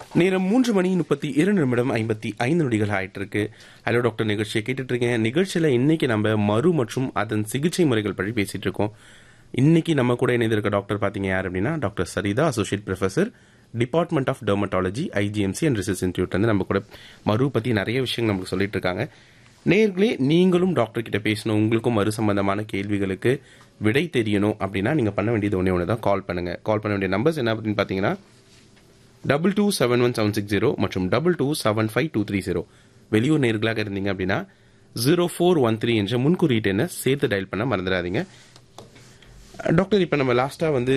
நேரம் மூன்று மணி முப்பத்தி இரண்டு நிமிடம் ஐம்பத்தி ஐந்து நொடிகள் ஆயிட்டு இருக்கு ஹலோ டாக்டர் நிகழ்ச்சியை கேட்டுட்டு இருக்கேன் நிகழ்ச்சியில இன்னைக்கு நம்ம மறு மற்றும் அதன் சிகிச்சை முறைகள் பற்றி பேசிட்டு இருக்கோம் இன்னைக்கு நம்ம கூட இணைந்திருக்க டாக்டர் பாத்தீங்க யார் அப்படின்னா doctor Saritha associate professor department of dermatology IGMC and research institute வந்து நம்ம கூட மறு பத்தி நிறைய விஷயங்கள் நமக்கு சொல்லிட்டு இருக்காங்க நேர்களே நீங்களும் டாக்டர் கிட்ட பேசணும் உங்களுக்கும் மறு சம்பந்தமான கேள்விகளுக்கு விடை தெரியணும் அப்படின்னா நீங்க பண்ண வேண்டியது ஒன்னே ஒன்று தான் கால் பண்ணுங்க கால் பண்ண வேண்டிய நம்பர்ஸ் என்ன அப்படின்னு பாத்தீங்கன்னா double two seven one seven six zero மற்றும் double two seven five two three zero வெளியூர் நேர்களாக இருந்தீங்க அப்படின்னா ஜீரோ ஃபோர் ஒன் த்ரீ என்ற முன்குறியீட்டு எண்ணை சேர்த்து டயல் பண்ண மறந்துடாதீங்க டாக்டர் இப்போ நம்ம லாஸ்ட்டாக வந்து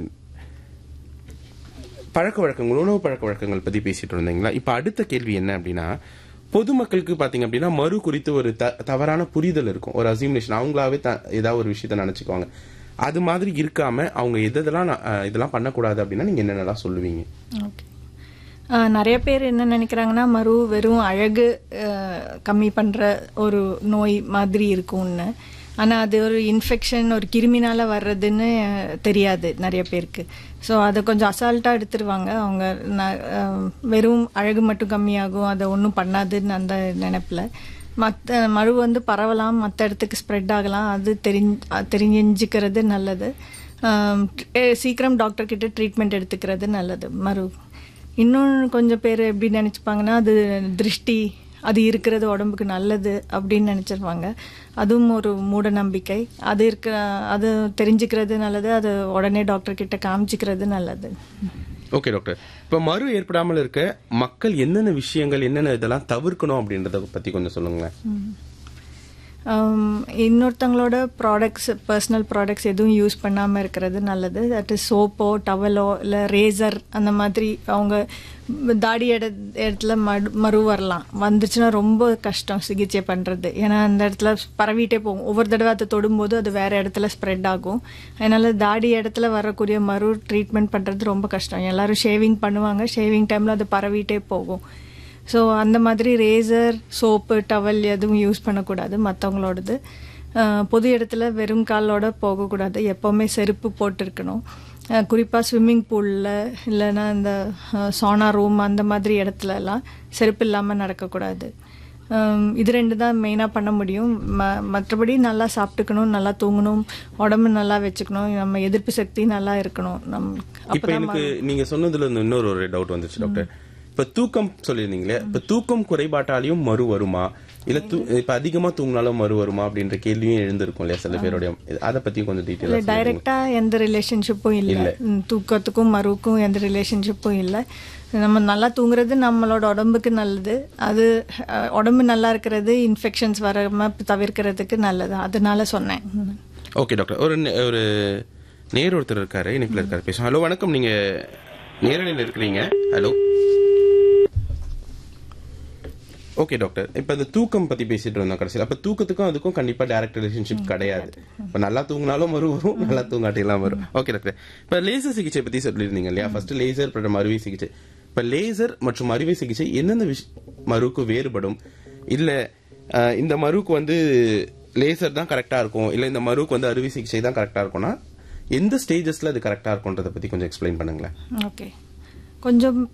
பழக்க வழக்கங்கள் உணவு பழக்க வழக்கங்கள் பற்றி பேசிட்டு இருந்தீங்களா இப்போ அடுத்த கேள்வி என்ன அப்படின்னா பொதுமக்களுக்கு பார்த்தீங்க அப்படின்னா மறு குறித்து ஒரு த தவறான புரிதல் இருக்கும் ஒரு அசிமுலேஷன் அவங்களாவே த ஏதாவது ஒரு விஷயத்த நினச்சிக்குவாங்க அது மாதிரி இருக்காம அவங்க எதெல்லாம் நான், அஹ், இதெல்லாம் பண்ணக்கூடாது அப்படின்னா நீங்கள் என்னென்னலாம் சொல்லுவீங்க ஓகே நிறைய பேர் என்ன நினைக்கிறாங்கன்னா மறு வெறும் அழகு அஹ், கம்மி பண்ணுற ஒரு நோய் மாதிரி இருக்கும்னு ஆனால் அது ஒரு இன்ஃபெக்ஷன் ஒரு கிருமினால வர்றதுன்னு அஹ், தெரியாது நிறைய பேருக்கு ஸோ அதை கொஞ்சம் அசால்ட்டாக எடுத்துருவாங்க அவங்க ந- அஹ், வெறும் அழகு மட்டும் கம்மியாகும் அதை ஒன்றும் பண்ணாதுன்னு அந்த நினைப்பில் மற்ற மறு வந்து பரவலாம் மற்ற இடத்துக்கு ஸ்ப்ரெட் ஆகலாம் அது தெரிஞ் அஹ் தெரிஞ்சுக்கிறது நல்லது ஆம், eh, சீக்கிரம் டாக்டர் கிட்ட ட்ரீட்மெண்ட் எடுத்துக்கிறது நல்லது மறு இன்னொன்று கொஞ்சம் பேர் எப்படி நினச்சிப்பாங்கன்னா அது திருஷ்டி அது இருக்கிறது உடம்புக்கு நல்லது அப்படின்னு நினச்சிருப்பாங்க அதுவும் ஒரு மூட நம்பிக்கை அது இருக்க அது தெரிஞ்சுக்கிறது நல்லது அது உடனே டாக்டர் கிட்ட காமிச்சிக்கிறது நல்லது ஓகே டாக்டர் இப்போ மறு ஏற்படாமல் இருக்க மக்கள் என்னென்ன விஷயங்கள் என்னென்ன இதெல்லாம் தவிர்க்கணும் அப்படின்றத பற்றி கொஞ்சம் சொல்லுங்களேன் ஆம், இன்னொருத்தவங்களோட ப்ராடக்ட்ஸ் பர்சனல் ப்ராடக்ட்ஸ் எதுவும் யூஸ் பண்ணாமல் இருக்கிறது நல்லது தட் இஸ் சோப்போ டவலோ இல்லை ரேசர் அந்த மாதிரி அவங்க தாடி இட இடத்துல மடு மறு வரலாம் வந்துச்சுன்னா ரொம்ப கஷ்டம் சிகிச்சை பண்ணுறது ஏன்னா அந்த இடத்துல பரவிட்டே போகும் ஒவ்வொரு தடவை அதை தொடும்போது அது வேறு இடத்துல ஸ்ப்ரெட் ஆகும் அதனால தாடி இடத்துல வரக்கூடிய மறு ட்ரீட்மெண்ட் பண்ணுறது ரொம்ப கஷ்டம் எல்லாரும் ஷேவிங் பண்ணுவாங்க ஷேவிங் டைமில் அது பரவிட்டே போகும் ஸோ அந்த மாதிரி ரேசர் சோப்பு டவல் எதுவும் யூஸ் பண்ணக்கூடாது மற்றவங்களோடது அஹ், பொது இடத்துல வெறும் காலோட போகக்கூடாது எப்போவுமே செருப்பு போட்டிருக்கணும் குறிப்பாக ஸ்விம்மிங் பூலில் இல்லைன்னா இந்த சோனா ரூம் அந்த மாதிரி இடத்துல எல்லாம் செருப்பு இல்லாமல் நடக்கக்கூடாது அம், இது ரெண்டு தான் மெயினாக பண்ண முடியும் ம மற்றபடி நல்லா சாப்பிட்டுக்கணும் நல்லா தூங்கணும் உடம்பு நல்லா வச்சுக்கணும் நம்ம எதிர்ப்பு சக்தி நல்லா இருக்கணும் நம் இப்போ அப்பதான் எனக்கு நீங்க சொன்னதுல இருந்து இன்னொரு ஒரு டவுட் வந்துச்சு டாக்டர் இப்ப தூக்கம் சொல்லியிருந்தீங்களே இப்ப தூக்கம் குறைபாட்டாலையும் மறு வருமா இல்ல தூ- இப்ப அதிகமா தூங்கினாலும் மறு வருமா அப்படின்ற கேள்வியும் எழுந்திருக்கும் இல்லையா சில பேருடைய அதை பத்தி கொஞ்சம் இல்லை டீட்டெயிலா டைரக்டா எந்த ரிலேஷன்ஷிப்பும் இல்லை ம், தூக்கத்துக்கும் மருவுக்கும் எந்த ரிலேஷன்ஷிப்பும் இல்லை நம்ம நல்லா தூங்குறது நம்மளோட உடம்புக்கு நல்லது அது அஹ், உடம்பு நல்லா இருக்கிறது இன்ஃபெக்ஷன்ஸ் வராம தவிர்க்கிறதுக்கு நல்லது அதனால சொன்னேன் ம். ஓகே டாக்டர் ஒரு நே- ஒரு நேர் ஒருத்தர் இருக்காரு இணைப்புல இருக்காரு பேசுவோம் ஹலோ வணக்கம் நீங்க நேரலையில் இருக்கிறீங்க ஹலோ ஓகே டாக்டர் இப்ப இந்த தூக்கம் பத்தி பேசிட்டு இருந்தோம் கடைசியில் அப்ப தூக்கத்துக்கும் அதுக்கும் கண்டிப்பா டைரக்ட் ரிலேஷன்ஷிப் கிடையாது இப்ப நல்லா தூங்கினாலும் வரும் வரும் நல்லா தூங்காட்டிலாம் வரும் ஓகே டாக்டர் இப்ப லேசர் சிகிச்சை பத்தி சொல்லியிருந்தீங்க இல்லையா ஃபர்ஸ்ட் லேசர் அப்புறம் அறுவை சிகிச்சை இப்ப லேசர் மற்றும் அறுவை சிகிச்சை எந்தெந்த விஷ மறுக்கு வேறுபடும் இல்ல அஹ், இந்த மறுக்கு வந்து லேசர் தான் கரெக்டா இருக்கும் இல்ல இந்த மறுக்கு வந்து அறுவை சிகிச்சை தான் கரெக்டா இருக்கும்னா எந்த ஸ்டேஜஸ்ல அது கரெக்டா இருக்கும்ன்றத பத்தி கொஞ்சம் எக்ஸ்பிளைன் பண்ணுங்களேன் ஓகே கொஞ்சம்